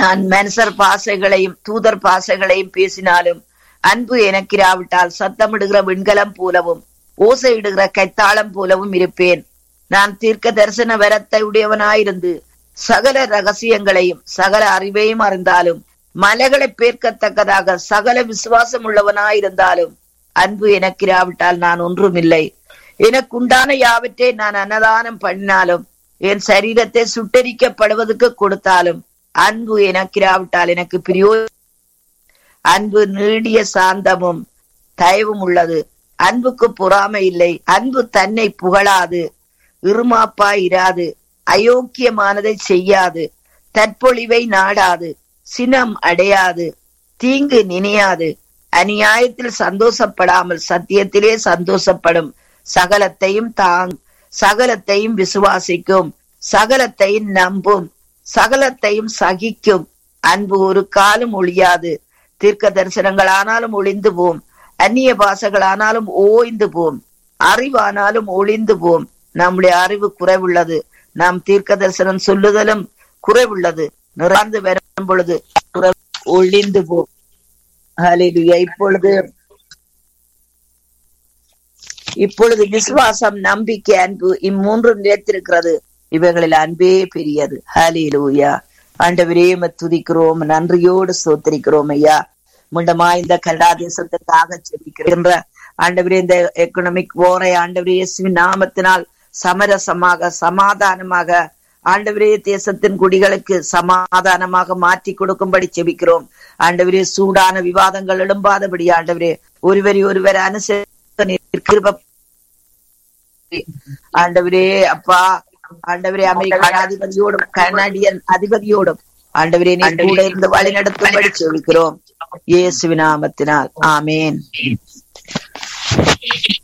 நான் மனுஷர் பாசைகளையும் தூதர் பாசைகளையும் பேசினாலும் அன்பு எனக்கிராவிட்டால் சத்தமிடுகிற விண்கலம் போலவும் ஓசையிடுகிற கைத்தாளம் போலவும் இருப்பேன் நான் தீர்க்க தரிசன வரத்தை உடையவனாயிருந்து சகல ரகசியங்களையும் சகல அறிவையும் அறிந்தாலும் மலைகளை பேர்க்கத்தக்கதாக சகல விசுவாசம் உள்ளவனாயிருந்தாலும் அன்பு எனக்கிராவிட்டால் நான் ஒன்றுமில்லை எனக்குண்டான யாவற்றை நான் அன்னதானம் பண்ணினாலும் என் சரீரத்தை சுட்டரிக்கப்படுவதற்கு கொடுத்தாலும் அன்பு எனக்கிராவிட்டால் எனக்கு பிரியோ அன்பு நீடிய சாந்தமும் தயவும் உள்ளது அன்புக்கு பொறாமை இல்லை அன்பு தன்னை புகழாது இருமாப்பா இராது அயோக்கியமானதை செய்யாது தற்பொழிவை நாடாது சினம் அடையாது தீங்கு நினையாது அநியாயத்தில் சந்தோஷப்படாமல் சத்தியத்திலே சந்தோஷப்படும் சகலத்தையும் தாங் சகலத்தையும் விசுவாசிக்கும் சகலத்தையும் நம்பும் சகலத்தையும் சகிக்கும் அன்பு ஒரு காலம் ஒழியாது தீர்க்க தரிசனங்களானாலும் ஒளிந்து போம் அந்நிய பாசைகளானாலும் ஓய்ந்து போம் அறிவானாலும் ஒளிந்து போம் நம்முடைய அறிவு குறைவுள்ளது நாம் தீர்க்க தரிசனம் சொல்லுதலும் குறைவுள்ளது நிறாந்து வரும் பொழுது குறை- ஒளிந்து போம் ஹalleluya. இப்பொழுது இப்பொழுது விசுவாசம் நம்பிக்கை அன்பு இம்மூன்றும் நிலைத்திருக்கிறது இவைகளில் அன்பே பெரியது ஹalleluya. ஆண்டவரே உம்மை துதிக்கிறோம் நன்றியோடு சோத்தரிக்கிறோம் ஐயா முண்டமா இந்த கனடா தேசத்துக்காக செபிக்கின்ற ஆண்டவரே இந்த எக்கனாமிக் போரை ஆண்டவரே இயேசுவின் நாமத்தினால் சமரசமாக சமாதானமாக ஆண்டவரே தேசத்தின் குடிகளுக்கு சமாதானமாக மாற்றி கொடுக்கும்படி செபிக்கிறோம் ஆண்டவரே சூடான விவாதங்கள் எழும்பாதபடி ஆண்டவரே ஒருவரை ஒருவர் அனுசரிக்க நீர் கிருபை ஆண்டவரே அப்பா ஆண்டவரே அமெரிக்க அதிபதியோடும் கனடியன் அதிபதியோடும் ஆண்டவரே நீ கூட இருந்து வழி நடத்தும்படி சொல்கிறோம் இயேசுவின் நாமத்தினால் ஆமேன்